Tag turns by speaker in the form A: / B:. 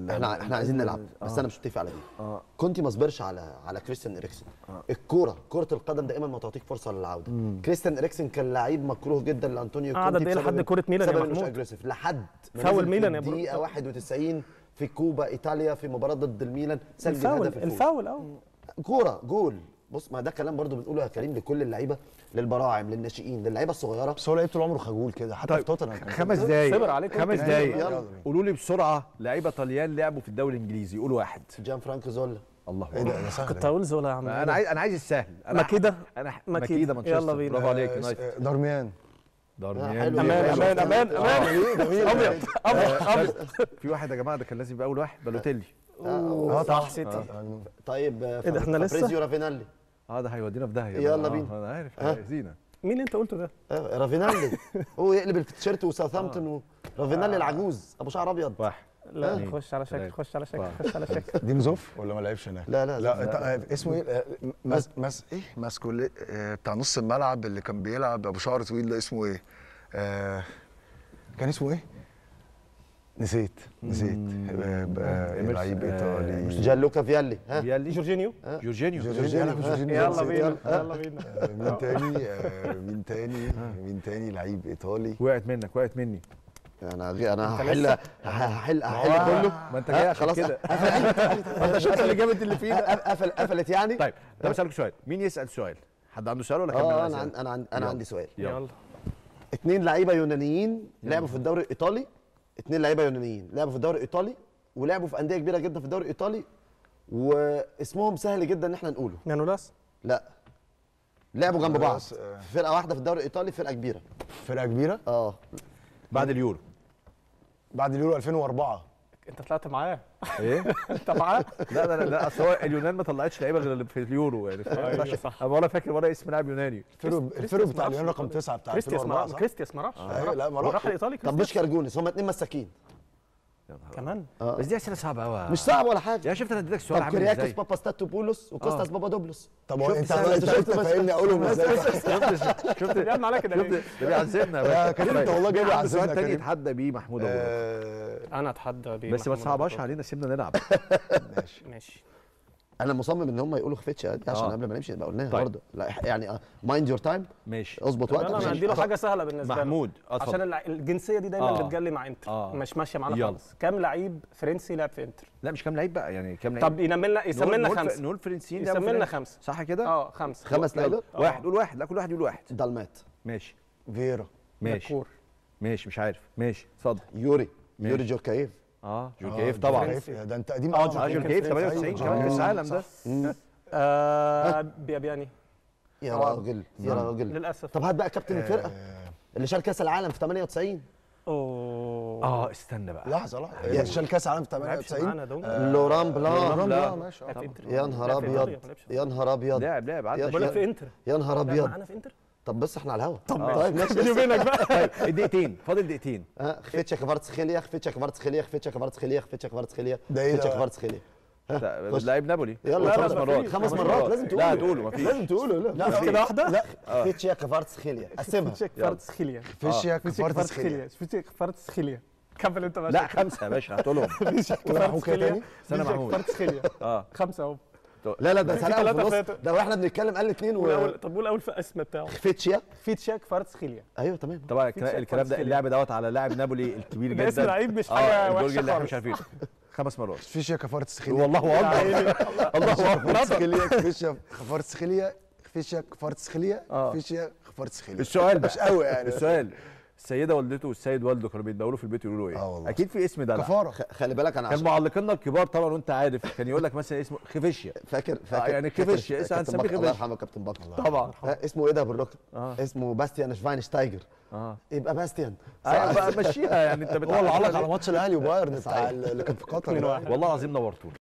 A: ال-
B: احنا احنا عايزين نلعب بس
A: آه.
B: انا مش متفق على دي
A: اه
B: كونتي ما صبرش على على كريستيان اريكسن الكوره كره القدم دائما ما تعطيك فرصه للعوده كريستيان اريكسن كان لعيب مكروه جدا لانطونيو
C: قعد
B: كونتي
C: قد إيه
B: بسبب-
C: لحد كرة ميلان يا
B: بسبب إنه مش
C: محمود؟
B: اجريسيف لحد ما
C: فاول
B: نزل في
C: ميلان يا برو.
B: الدقيقه 91 في كوبا ايطاليا في مباراه ضد الميلان سجل
C: الفاول
B: هدف الفوز
C: الفاول اه
B: كوره جول بص ما ده كلام برضو بنقوله يا كريم لكل اللعيبه للبراعم للناشئين للعيبه الصغيره
D: بس هو لعيب طول عمره خجول كده حتى في توتنهام كان
A: خمس دقايق
C: صبر عليك
A: خمس
C: كنت.
A: دقايق
D: يلا بينا.
A: قولوا لي بسرعه لعيبه طليان لعبوا في الدوري الانجليزي قولوا واحد
B: جان فرانكو زولا
A: الله
D: ايه ده ده سهل
C: كنت هقول زولا يا عم
A: انا عايز انا عايز السهل انا
C: ماكيدا
A: انا
C: ماكيدا.
A: ماكيدا مانشستر
C: يلا بينا.
A: برافو عليك
D: آه،
A: يونايتد
D: آه، دارميان
A: دارميان
B: حلو.
C: امان
B: حلو.
C: امان امان امان
D: جميل
C: ابيض ابيض ابيض
A: في واحد يا جماعه ده كان لازم يبقى اول واحد بالوتيلي
D: اه
C: صح
D: صح
C: سيتي
D: آه،
B: طيب
C: إيه ده، إحنا لسه؟
B: فابريزيو رافينالي
A: اه ده هيودينا في داهيه
B: يلا
A: بقى.
B: بينا.
A: آه، انا عارف
B: ها؟
A: زينه
C: مين اللي انت قلته ده؟
B: آه، رافينالي هو يقلب التيشيرت وساوثهامبتون و... رافينالي العجوز ابو شعر ابيض
A: واحد
C: لا
A: اتنين،
C: خش على شكل
A: تلاتة،
C: خش على شكل
A: أربعة.
C: خش على شكل
D: دين زوف ولا ما لعبش هناك؟
B: لا لا
D: لا انت آه، اسمه ايه؟ آه، مس مس ايه؟ ماسكو لي- آه، بتاع نص الملعب اللي كان بيلعب ابو شعر طويل ده اسمه ايه؟ آه، كان اسمه ايه؟ نسيت نسيت آه، آه،
A: إمرس-
D: لعيب
A: آه،
D: ايطالي
B: جان لوكا فيالي ها
A: بيالي
C: جورجينيو
A: جورجينيو
D: جورجينيو. يلا، جورجينيو.
C: يلا
D: نسيت.
C: بينا
B: يلا.
C: يلا بينا
D: آه، مين تاني؟ آه، مين تاني؟ مين تاني لعيب ايطالي؟
A: وقعت منك وقعت مني
B: انا غي... انا
C: أنت
B: هحل
C: لسه؟
B: هحل هحل كله
A: ما انت جاي عشان
B: خلاص
A: كده
B: انت شفت اللي جابت اللي فينا قفل قفلت يعني
A: طيب طب اسالك سؤال مين يسال سؤال حد عنده سؤال ولا كمل
B: اه انا
A: الأسئلة؟
B: عن... انا عن... انا
A: يلا.
B: عندي سؤال
A: يلا
C: يلا
B: اتنين لعيبه يونانيين لعبوا في الدوري الايطالي اتنين لعيبه يونانيين لعبوا في الدوري الايطالي ولعبوا في انديه كبيره جدا في الدوري الايطالي واسمهم سهل جدا ان احنا نقوله
C: مانولاس
B: لا لعبوا جنب بعض
D: بس، آه.
B: في فرقه واحده في الدوري الايطالي فرقه كبيره
D: فرقه كبيره
B: اه
A: بعد اليورو
D: بعد اليورو 2004
C: انت طلعت معاه
A: ايه
C: انت معاه
A: لا لا لا, لا اصل هو اليونان ما طلعتش لعيبه غير اللي في اليورو يعني فاهم؟
C: ايوه صح
A: انا ولا فاكر ولا اسم لاعب يوناني
D: الفيرو
C: كريستياس
D: الفيرو بتاع
C: معرفش
D: اليونان رقم
C: إيطالي.
D: 9 بتاع
C: كريستياس
D: 2004
C: ما
D: صح؟
C: كريستياس ما راحش
D: أيوة، لا، ما
C: راح
D: راحش.
C: الايطالي
B: طب مش
C: كريستياس
B: كارجونيس هم اتنين مساكين
C: كمان
A: بس دي اسئله صعبه قوي
B: مش صعب ولا حاجه
A: يا شفت انا اديتك سؤال
B: طب
A: عامل
B: كرياكوس
A: ازاي
B: بابا ستاتوبولوس وكوستاس
A: آه.
B: بابادوبلوس
D: طب هو
B: شفت
D: انت
B: سهل،
D: انت
B: شفت
D: شفت
B: بس-
D: فاهمني اقولهم ازاي
A: شفت شفت
C: يا ابني عليك كده ليه؟
A: ده بيعذبنا يا
D: يا
A: باشا
D: كريم انت والله جاي
A: عنده
D: يعذبنا
A: سؤال
D: يا
A: تاني
D: كريم
A: يتحدى بيه محمود ابو بكر
D: آه،
C: انا اتحدى بيه
A: بس ما
C: محمود
A: تصعبهاش
C: أبو
A: علينا سيبنا نلعب
D: ماشي
C: ماشي
B: انا مصمم ان هم يقولوا خفتش دي عشان
A: آه.
B: قبل ما نمشي نبقى قلناها
A: طيب.
B: برضه لا يعني مايند يور تايم
A: ماشي
B: اظبط
C: طب
B: وقتك
C: انا
B: عشان-
C: هديله حاجه سهله بالنسبه له
A: محمود اتفضل.
C: عشان الع- الجنسيه دي دايما
A: آه.
C: بتجلي مع انتر
A: آه.
C: مش ماشيه معانا
A: يلا.
C: خالص كام لعيب فرنسي لعب في انتر
A: لا مش كام لعيب بقى يعني كام لعيب
C: طب ينمي لنا يسمي
A: نقول-
C: لنا
A: نقول ف-
C: خمسه
A: نقول فرنسيين لعبوا
C: يسمي
A: في
C: لنا
A: الأهلي.
C: خمسه
A: صح كده
C: اه خمسه
B: خمس لعيبه
A: واحد قول واحد لا كل واحد يقول واحد
B: دالمات
A: ماشي
D: فييرا
A: ماشي
C: دكور.
A: ماشي مش عارف ماشي اتفضل
B: يوري
A: ماشي.
B: يوري جوركايف
A: اه
D: آه،
A: جوركيف طبعا
D: جوركيف. ده انت قديم
C: آه،
D: قوي
A: اه جوركيف 98 كمان كاس العالم ده
C: آه بيابياني
B: يا راجل يا راجل
C: للاسف
B: طب هات بقى كابتن الفرقه اللي شال كاس العالم في 98
C: اوه
A: اه استنى بقى
D: لحظه لحظه يعني شال كاس عالم في
C: ما لعبش
D: 98
C: معانا دونجا
B: لوران بلان
D: رمضان
A: لا.
D: لا ماشي
C: لعب
D: آه.
C: في انتر
B: يا نهار
C: لعب في إيطاليا،
B: ابيض
C: ما لعبش.
B: يا نهار ابيض
A: لاعب لاعب عدى
B: يا
C: بقول لك
A: شوية.
C: في انتر
B: يا نهار
C: لعب
B: ابيض
C: معانا في انتر
B: طب بس احنا على الهوا
C: طب
B: طيب ماشي
C: بيني وبينك بقى
A: طيب الدقيقتين فاضل دقيقتين
B: ها خفيتشا كفارتسخيليا خفيتشا كفارتسخيليا خفيتشا كفارتسخيليا خفيتشا كفارتسخيليا
D: ده إيه
B: خفيتشا
D: ده؟
B: كفارتسخيليا
A: لا،
B: خش.
A: لعيب نابولي
B: يلا
A: قول
B: لا،
A: خمس
C: لا،
A: مرات
C: مفيش.
B: خمس مرات لازم تقوله
A: لا تقوله مفيش
B: لازم تقوله لا
C: لا كده واحده
B: لا خفيتشا كفارتسخيليا قسمها
C: فيتشيك فارتسخيليا
D: فيشيا
C: فيتشيك
D: كفارتسخيليا
C: فيتشيك فارتسخيليا كمل انت بقى
A: لا خمسه يا باشا هتقولهم
C: فيتشيك
D: وراحوا كده
C: فارتسخيليا
D: تاني؟
A: استنى محمود.
C: فارتسخيليا
A: اه
C: خمسه اهو
B: لا لا ده سلام في
C: ثلاثة
B: النص
C: فاتوا.
B: ده واحنا بنتكلم قال اثنين
C: قول
B: و
C: اول طب قول اول في اسم بتاعه
B: خفيتشا
C: فيتشيك فارتسخيليا
B: ايوه تمام
A: طبعا
C: فيتشيك
A: الكلام الكلام ده
C: فارتسخيليا.
A: اللعب دوت على لاعب نابولي الكبير جدا
C: ده اسم لعيب مش
A: اه
C: حاجه
A: الجورج
C: وحشه
A: اللي احنا
C: خالص
A: مش عارفين خمس مرات
D: فيشيا كفارتسخيليا
A: والله اكبر الله اكبر
D: كفارتسخيليا فيشيا كفارتسخيليا فيشيا كفارتسخيليا
A: آه.
D: فيشيا كفارتسخيليا
A: السؤال بقى
D: مش قوي يعني
A: السؤال السيده والدته والسيد والده كانوا بيتباولوا له في البيت يقولوا له
D: آه
A: ايه
D: والله.
A: اكيد في اسم ده لا.
D: كفاره
B: خ- خلي بالك انا
A: كان
B: عشان
A: معلقينا الكبار طبعا وانت عارف كان يقول لك مثلا اسمه خفيشيا
B: فاكر فاكر
A: يعني
B: فاكر
A: خفيتشا، اسمه
B: كابتن
A: هنسميه
B: بكر، الله
A: خفيتشا.
B: يرحمه كابتن بكر
A: طبعا
B: ها، اسمه ايه ده بالركن
A: آه.
B: اسمه باستيان شفاينشتايجر
A: اه
B: يبقى باستيان
A: ايوه بقى مشيها يعني انت
D: هو اللي
A: بتعلق
D: علق على ماتش الاهلي وبايرن بتاع
B: صحيح.
D: اللي كان في قطر ده.
A: والله العظيم نورتونا